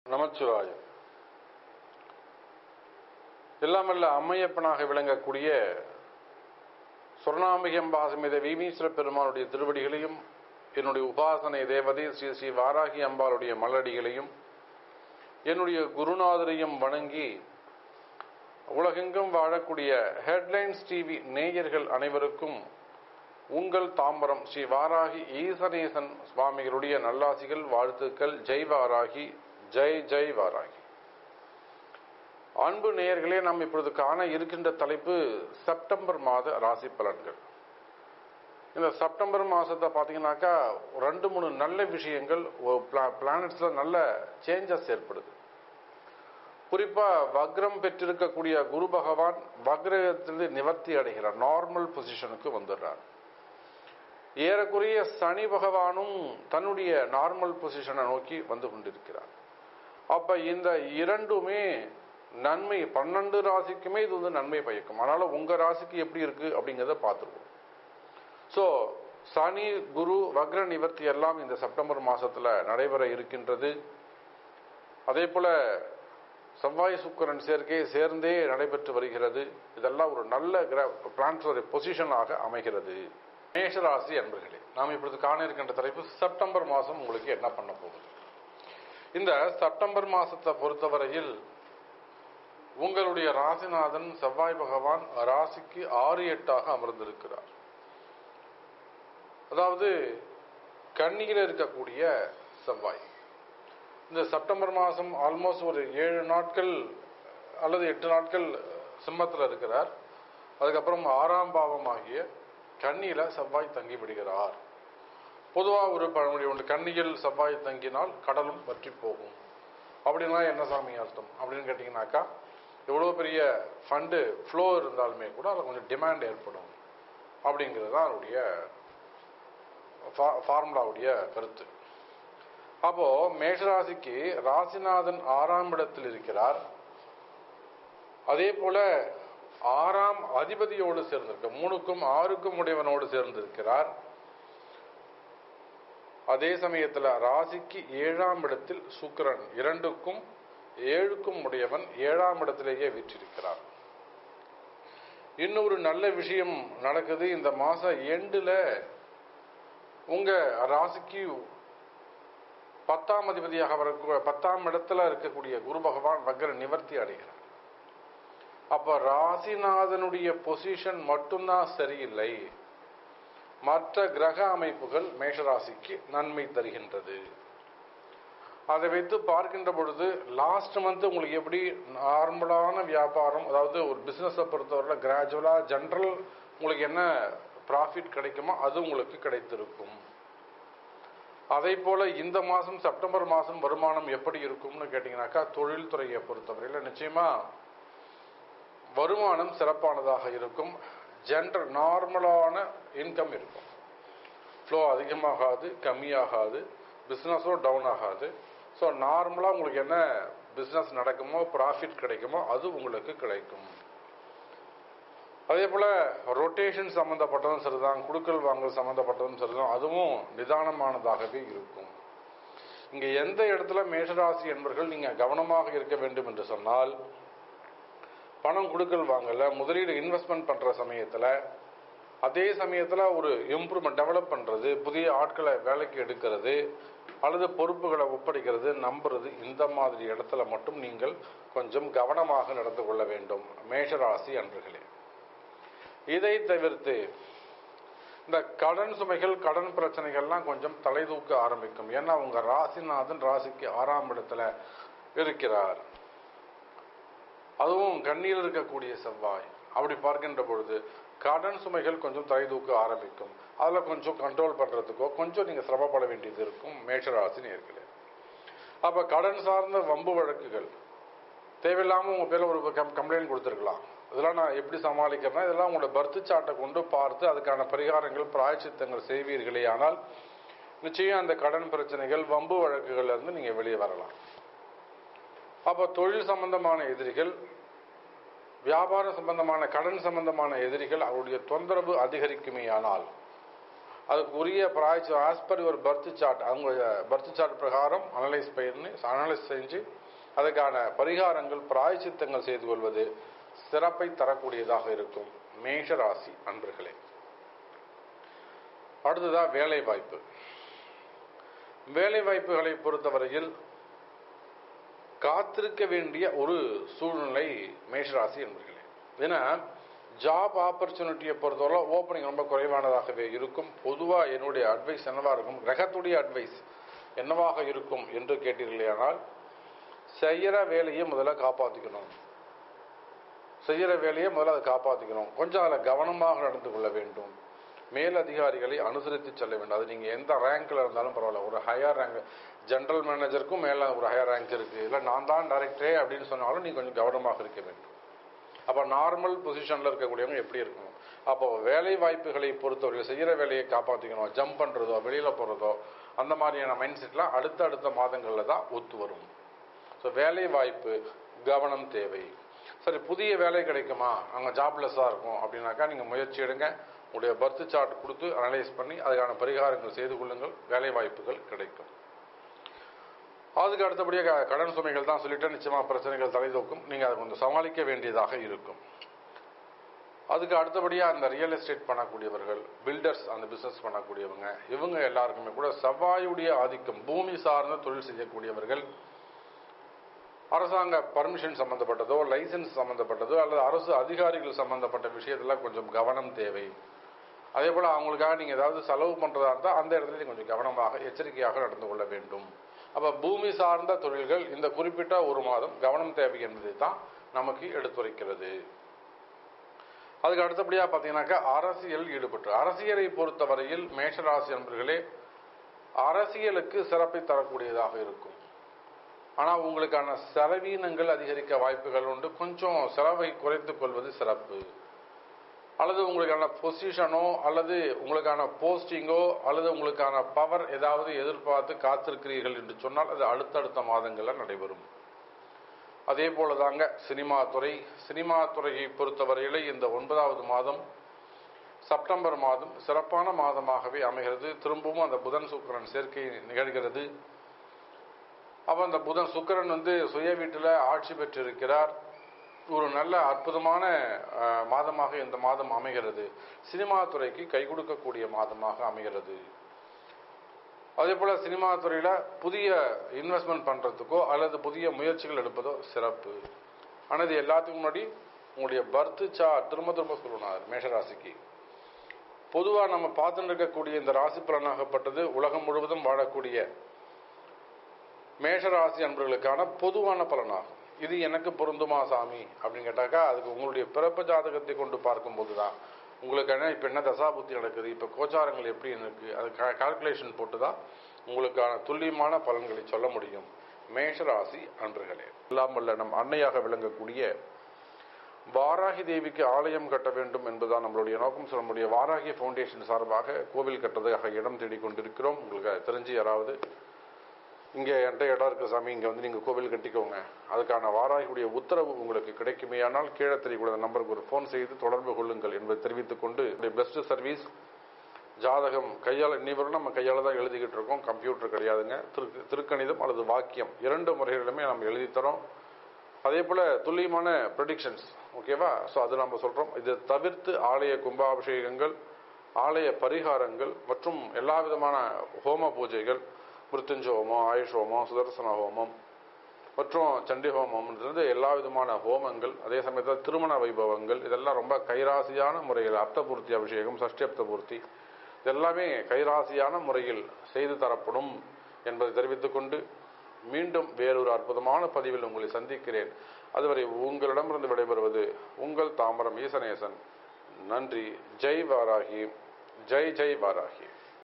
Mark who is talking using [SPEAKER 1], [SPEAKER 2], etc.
[SPEAKER 1] நமச்சிவாயம் எல்லாமல்ல அம்மையப்பனாக விளங்கக்கூடிய சொர்ணாம்பிகம்பாசமித வீமீஸ்வர பெருமானுடைய திருவடிகளையும் என்னுடைய உபாசனை தேவதை ஸ்ரீ ஸ்ரீ வாராகி அம்பாளுடைய மலடிகளையும் என்னுடைய குருநாதரையும் வணங்கி உலகெங்கும் வாழக்கூடிய ஹெட்லைன்ஸ் டிவி நேயர்கள் அனைவருக்கும் உங்கள் தாம்பரம் ஸ்ரீ வாராகி ஈசனேசன் சுவாமிகளுடைய நல்லாசிகள் வாழ்த்துக்கள் ஜெய் வாராகி ஜெய் ஜெய் வாராகி அன்பு நேயர்களே நாம் இப்பொழுது காண இருக்கின்ற தலைப்பு செப்டம்பர் மாத ராசி பலன்கள் இந்த செப்டம்பர் மாசத்தை பார்த்தீங்கன்னாக்கா ரெண்டு மூணு நல்ல விஷயங்கள் பிளானட்ஸ்ல நல்ல சேஞ்சஸ் ஏற்படுது குறிப்பா வக்ரம் பெற்றிருக்கக்கூடிய குரு பகவான் வக்ரத்திலிருந்து நிவர்த்தி அடைகிறார் நார்மல் பொசிஷனுக்கு வந்துடுறார் ஏறக்குறைய சனி பகவானும் தன்னுடைய நார்மல் பொசிஷனை நோக்கி வந்து கொண்டிருக்கிறார் அப்ப இந்த இரண்டுமே நன்மை பன்னெண்டு ராசிக்குமே இது வந்து நன்மை பயக்கும் அதனால உங்க ராசிக்கு எப்படி இருக்கு அப்படிங்கிறத பார்த்துருவோம் ஸோ சனி குரு வக்ர நிவர்த்தி எல்லாம் இந்த செப்டம்பர் மாசத்துல நடைபெற இருக்கின்றது அதே போல செவ்வாய் சுக்கரன் சேர்க்கை சேர்ந்தே நடைபெற்று வருகிறது இதெல்லாம் ஒரு நல்ல கிர பிளான்டரி பொசிஷனாக அமைகிறது மேஷராசி அன்பர்களே நாம் இப்பொழுது காண இருக்கின்ற தலைப்பு செப்டம்பர் மாதம் உங்களுக்கு என்ன பண்ண போகுது இந்த செப்டம்பர் மாசத்தை பொறுத்தவரையில் உங்களுடைய ராசிநாதன் செவ்வாய் பகவான் ராசிக்கு ஆறு எட்டாக அமர்ந்திருக்கிறார் அதாவது கன்னியில் இருக்கக்கூடிய செவ்வாய் இந்த செப்டம்பர் மாதம் ஆல்மோஸ்ட் ஒரு ஏழு நாட்கள் அல்லது எட்டு நாட்கள் சிம்மத்தில் இருக்கிறார் அதுக்கப்புறம் ஆறாம் பாவம் ஆகிய கன்னியில செவ்வாய் தங்கி விடுகிறார் பொதுவாக ஒரு பழமொழி உண்டு கன்னியில் செவ்வாய் தங்கினால் கடலும் வற்றி போகும் அப்படின்னா என்ன சாமி அர்த்தம் அப்படின்னு கேட்டிங்கனாக்கா எவ்வளோ பெரிய ஃபண்டு ஃப்ளோ இருந்தாலுமே கூட அதில் கொஞ்சம் டிமாண்ட் ஏற்படும் அப்படிங்கிறது தான் அவருடைய ஃபார்முலாவுடைய கருத்து அப்போ மேஷராசிக்கு ராசிநாதன் ஆறாம் இடத்தில் இருக்கிறார் அதே போல ஆறாம் அதிபதியோடு சேர்ந்திருக்க மூணுக்கும் ஆறுக்கும் உடையவனோடு சேர்ந்திருக்கிறார் அதே சமயத்தில் ராசிக்கு ஏழாம் இடத்தில் சுக்கரன் இரண்டுக்கும் ஏழுக்கும் உடையவன் ஏழாம் இடத்திலேயே வீற்றிருக்கிறார் இன்னொரு நல்ல விஷயம் நடக்குது இந்த மாசம் எண்டுல உங்க ராசிக்கு பத்தாம் அதிபதியாக வர பத்தாம் இடத்துல இருக்கக்கூடிய குரு பகவான் வக்ர நிவர்த்தி அடைகிறார் அப்ப ராசிநாதனுடைய பொசிஷன் மட்டும்தான் சரியில்லை மற்ற கிரக அமைப்புகள் மேஷராசிக்கு நன்மை தருகின்றது அதை வைத்து பார்க்கின்ற பொழுது லாஸ்ட் மந்த் உங்களுக்கு எப்படி நார்மலான வியாபாரம் அதாவது ஒரு பிசினஸை பொறுத்தவரை கிராஜுவலா ஜென்ரல் உங்களுக்கு என்ன ப்ராஃபிட் கிடைக்குமோ அது உங்களுக்கு கிடைத்திருக்கும் அதே போல இந்த மாதம் செப்டம்பர் மாதம் வருமானம் எப்படி இருக்கும்னு கேட்டிங்கனாக்கா தொழில்துறையை பொறுத்தவரையில் நிச்சயமா வருமானம் சிறப்பானதாக இருக்கும் ஜென்ரல் நார்மலான இன்கம் இருக்கும் ஃப்ளோ அதிகமாகாது கம்மியாகாது பிஸ்னஸும் டவுன் ஆகாது ஸோ நார்மலாக உங்களுக்கு என்ன பிஸ்னஸ் நடக்குமோ ப்ராஃபிட் கிடைக்குமோ அது உங்களுக்கு கிடைக்கும் அதே போல் ரொட்டேஷன் சம்மந்தப்பட்டதும் சரிதான் குடுக்கல் வாங்கல் சம்மந்தப்பட்டதும் சரிதான் அதுவும் நிதானமானதாகவே இருக்கும் இங்கே எந்த இடத்துல மேஷராசி என்பர்கள் நீங்கள் கவனமாக இருக்க வேண்டும் என்று சொன்னால் பணம் கொடுக்கல் வாங்கல முதலீடு இன்வெஸ்ட்மெண்ட் பண்ணுற சமயத்தில் அதே சமயத்தில் ஒரு இம்ப்ரூவ்மெண்ட் டெவலப் பண்ணுறது புதிய ஆட்களை வேலைக்கு எடுக்கிறது அல்லது பொறுப்புகளை ஒப்படைக்கிறது நம்புறது இந்த மாதிரி இடத்துல மட்டும் நீங்கள் கொஞ்சம் கவனமாக நடந்து கொள்ள வேண்டும் மேஷராசி அன்பர்களே இதை தவிர்த்து இந்த கடன் சுமைகள் கடன் பிரச்சனைகள்லாம் கொஞ்சம் தலை தூக்க ஆரம்பிக்கும் ஏன்னா உங்க ராசிநாதன் ராசிக்கு ஆறாம் இடத்துல இருக்கிறார் அதுவும் கண்ணியில் இருக்கக்கூடிய செவ்வாய் அப்படி பார்க்கின்ற பொழுது கடன் சுமைகள் கொஞ்சம் தலை தூக்க ஆரம்பிக்கும் அதில் கொஞ்சம் கண்ட்ரோல் பண்ணுறதுக்கோ கொஞ்சம் நீங்கள் சிரமப்பட வேண்டியது இருக்கும் மேஷராசி நேர்களே அப்போ கடன் சார்ந்த வம்பு வழக்குகள் தேவையில்லாமல் உங்கள் பேரில் ஒரு கம் கம்ப்ளைண்ட் கொடுத்துருக்கலாம் இதெல்லாம் நான் எப்படி சமாளிக்கிறேன்னா இதெல்லாம் உங்களோட பர்த்து சாட்டை கொண்டு பார்த்து அதுக்கான பரிகாரங்கள் பிராயச்சித்தங்கள் செய்வீர்களே ஆனால் நிச்சயம் அந்த கடன் பிரச்சனைகள் வம்பு வழக்குகள்ல இருந்து நீங்கள் வெளியே வரலாம் அப்போ தொழில் சம்பந்தமான எதிரிகள் வியாபார சம்பந்தமான கடன் சம்பந்தமான எதிரிகள் அவருடைய தொந்தரவு அதிகரிக்குமேயானால் அதுக்கு உரிய பிராய்ச்சி as per your birth chart அவங்க பர்த் சார்ட் பிரகாரம் அனலைஸ் பண்ணி அனலைஸ் செஞ்சு அதுக்கான பரிகாரங்கள் பிராய்ச்சித்தங்கள் செய்து கொள்வது சிறப்பை தரக்கூடியதாக இருக்கும் மேஷ ராசி அன்பர்களே அடுத்ததா வேலை வாய்ப்பு வேலை வாய்ப்புகளை பொறுத்தவரையில் காத்திருக்க வேண்டிய ஒரு சூழ்நிலை மேஷராசி என்பர்களே ஏன்னா ஜாப் ஆப்பர்ச்சுனிட்டியை பொறுத்தவரை ஓப்பனிங் ரொம்ப குறைவானதாகவே இருக்கும் பொதுவாக என்னுடைய அட்வைஸ் என்னவா இருக்கும் கிரகத்துடைய அட்வைஸ் என்னவாக இருக்கும் என்று கேட்டீர்களேயானால் செய்கிற வேலையை முதல்ல காப்பாற்றிக்கணும் செய்கிற வேலையை முதல்ல அதை காப்பாற்றிக்கணும் கொஞ்சம் அதில் கவனமாக நடந்து கொள்ள வேண்டும் மேல் அதிகாரிகளை அனுசரித்து செல்ல வேண்டும் அது நீங்கள் எந்த ரேங்க்ல இருந்தாலும் பரவாயில்ல ஒரு ஹையர் ரேங்க் ஜெனரல் மேனேஜருக்கும் மேலே ஒரு ஹையர் ரேங்க் இருக்குது இல்லை நான் தான் டைரக்டரே அப்படின்னு சொன்னாலும் நீ கொஞ்சம் கவனமாக இருக்க வேண்டும் அப்போ நார்மல் பொசிஷனில் இருக்கக்கூடியவங்க எப்படி இருக்கணும் அப்போ வேலை வாய்ப்புகளை பொறுத்தவரை செய்கிற வேலையை காப்பாற்றிக்கணும் ஜம்ப் பண்ணுறதோ வெளியில் போகிறதோ அந்த மாதிரியான மைண்ட் செட்லாம் அடுத்த அடுத்த மாதங்களில் தான் ஒத்து வரும் ஸோ வேலை வாய்ப்பு கவனம் தேவை சரி புதிய வேலை கிடைக்குமா அங்கே ஜாப்லெஸ்ஸாக இருக்கும் அப்படின்னாக்கா நீங்கள் முயற்சி எடுங்க உங்களுடைய பர்த் சார்ட் கொடுத்து அனலைஸ் பண்ணி அதுக்கான பரிகாரங்கள் செய்து கொள்ளுங்கள் வேலை வாய்ப்புகள் கிடைக்கும் அதுக்கு அடுத்தபடியாக கடன் சுமைகள் தான் சொல்லிட்டு நிச்சயமாக பிரச்சனைகள் தலைதூக்கும் நீங்கள் அதை கொஞ்சம் சமாளிக்க வேண்டியதாக இருக்கும் அதுக்கு அடுத்தபடியாக அந்த ரியல் எஸ்டேட் பண்ணக்கூடியவர்கள் பில்டர்ஸ் அந்த பிஸ்னஸ் பண்ணக்கூடியவங்க இவங்க எல்லாருக்குமே கூட செவ்வாயுடைய ஆதிக்கம் பூமி சார்ந்த தொழில் செய்யக்கூடியவர்கள் அரசாங்க பர்மிஷன் சம்பந்தப்பட்டதோ லைசன்ஸ் சம்பந்தப்பட்டதோ அல்லது அரசு அதிகாரிகள் சம்பந்தப்பட்ட விஷயத்துல கொஞ்சம் கவனம் தேவை அதே போல் அவங்களுக்காக நீங்கள் ஏதாவது செலவு பண்ணுறதா இருந்தால் அந்த இடத்துல கொஞ்சம் கவனமாக எச்சரிக்கையாக நடந்து கொள்ள வேண்டும் அப்போ பூமி சார்ந்த தொழில்கள் இந்த குறிப்பிட்ட ஒரு மாதம் கவனம் தேவை என்பதை தான் நமக்கு எடுத்துரைக்கிறது அதுக்கு அடுத்தபடியாக பார்த்தீங்கன்னாக்கா அரசியல் ஈடுபட்டு அரசியலை பொறுத்தவரையில் மேஷராசி நண்பர்களே அரசியலுக்கு சிறப்பை தரக்கூடியதாக இருக்கும் ஆனால் உங்களுக்கான செலவீனங்கள் அதிகரிக்க வாய்ப்புகள் உண்டு கொஞ்சம் செலவை குறைத்துக் கொள்வது சிறப்பு அல்லது உங்களுக்கான பொசிஷனோ அல்லது உங்களுக்கான போஸ்டிங்கோ அல்லது உங்களுக்கான பவர் ஏதாவது எதிர்பார்த்து காத்திருக்கிறீர்கள் என்று சொன்னால் அது அடுத்தடுத்த மாதங்களில் நடைபெறும் அதே போல தாங்க சினிமா துறை சினிமா துறையை பொறுத்தவரையிலே இந்த ஒன்பதாவது மாதம் செப்டம்பர் மாதம் சிறப்பான மாதமாகவே அமைகிறது திரும்பவும் அந்த புதன் சுக்கரன் சேர்க்கை நிகழ்கிறது அப்போ அந்த புதன் சுக்கரன் வந்து சுய வீட்டில் ஆட்சி பெற்றிருக்கிறார் ஒரு நல்ல அற்புதமான மாதமாக இந்த மாதம் அமைகிறது சினிமா துறைக்கு கை கொடுக்கக்கூடிய மாதமாக அமைகிறது அதே போல சினிமா துறையில புதிய இன்வெஸ்ட்மெண்ட் பண்றதுக்கோ அல்லது புதிய முயற்சிகள் எடுப்பதோ சிறப்பு ஆனால் இது எல்லாத்துக்கும் முன்னாடி உங்களுடைய பர்த் சார்ட் திரும்ப திரும்ப சொல்லணும் மேஷராசிக்கு பொதுவாக நம்ம பார்த்துட்டு இருக்கக்கூடிய இந்த ராசி பலனாகப்பட்டது உலகம் முழுவதும் வாழக்கூடிய மேஷராசி அன்பர்களுக்கான பொதுவான பலனாகும் இது எனக்கு பொருந்துமா சாமி அப்படின்னு கேட்டாக்கா அதுக்கு உங்களுடைய பிறப்பு ஜாதகத்தை கொண்டு பார்க்கும்போது தான் உங்களுக்கு என்ன இப்போ என்ன தசாபுத்தி நடக்குது இப்போ கோச்சாரங்கள் எப்படி இருக்கு அது கால்குலேஷன் போட்டு தான் உங்களுக்கான துல்லியமான பலன்களை சொல்ல முடியும் மேஷராசி அன்பர்களே இல்லாமல் நம் அன்னையாக விளங்கக்கூடிய வாராகி தேவிக்கு ஆலயம் கட்ட வேண்டும் என்பதுதான் நம்மளுடைய நோக்கம் சொல்ல நம்முடைய வாராகி ஃபவுண்டேஷன் சார்பாக கோவில் கட்டுறதுக்காக இடம் தேடிக் கொண்டிருக்கிறோம் உங்களுக்கு தெரிஞ்சு யாராவது இங்கே என்கிட்ட இடம் இருக்கு சாமி இங்கே வந்து நீங்கள் கோவில் கட்டிக்கோங்க அதுக்கான வாராகியுடைய உத்தரவு உங்களுக்கு கிடைக்குமேயானால் கீழே தெரியக்கூடிய நம்பருக்கு ஒரு ஃபோன் செய்து தொடர்பு கொள்ளுங்கள் என்பதை தெரிவித்துக் கொண்டு பெஸ்ட் சர்வீஸ் ஜாதகம் கையால் இன்னிவரும் நம்ம கையால் தான் எழுதிக்கிட்டு இருக்கோம் கம்ப்யூட்டர் கிடையாதுங்க திரு திருக்கணிதம் அல்லது வாக்கியம் இரண்டு முறைகளிலுமே நம்ம எழுதித்தரோம் அதே போல் துல்லியமான ப்ரெடிக்ஷன்ஸ் ஓகேவா ஸோ அது நம்ம சொல்கிறோம் இதை தவிர்த்து ஆலய கும்பாபிஷேகங்கள் ஆலய பரிகாரங்கள் மற்றும் எல்லா விதமான ஹோம பூஜைகள் மிருத்துஞ்ச ஹோமம் ஆயுஷ் ஹோமம் சுதர்சன ஹோமம் மற்றும் சண்டி ஹோமம்ன்றது எல்லா விதமான ஹோமங்கள் அதே சமயத்தில் திருமண வைபவங்கள் இதெல்லாம் ரொம்ப கைராசியான முறையில் அப்தபூர்த்தி அபிஷேகம் சஷ்டி அப்தபூர்த்தி இதெல்லாமே கைராசியான முறையில் செய்து தரப்படும் என்பதை தெரிவித்துக் கொண்டு மீண்டும் வேறொரு அற்புதமான பதிவில் உங்களை சந்திக்கிறேன் அதுவரை உங்களிடமிருந்து விடைபெறுவது உங்கள் தாமரம் ஈசனேசன் நன்றி ஜெய் வாராகி ஜெய் ஜெய் வாராகி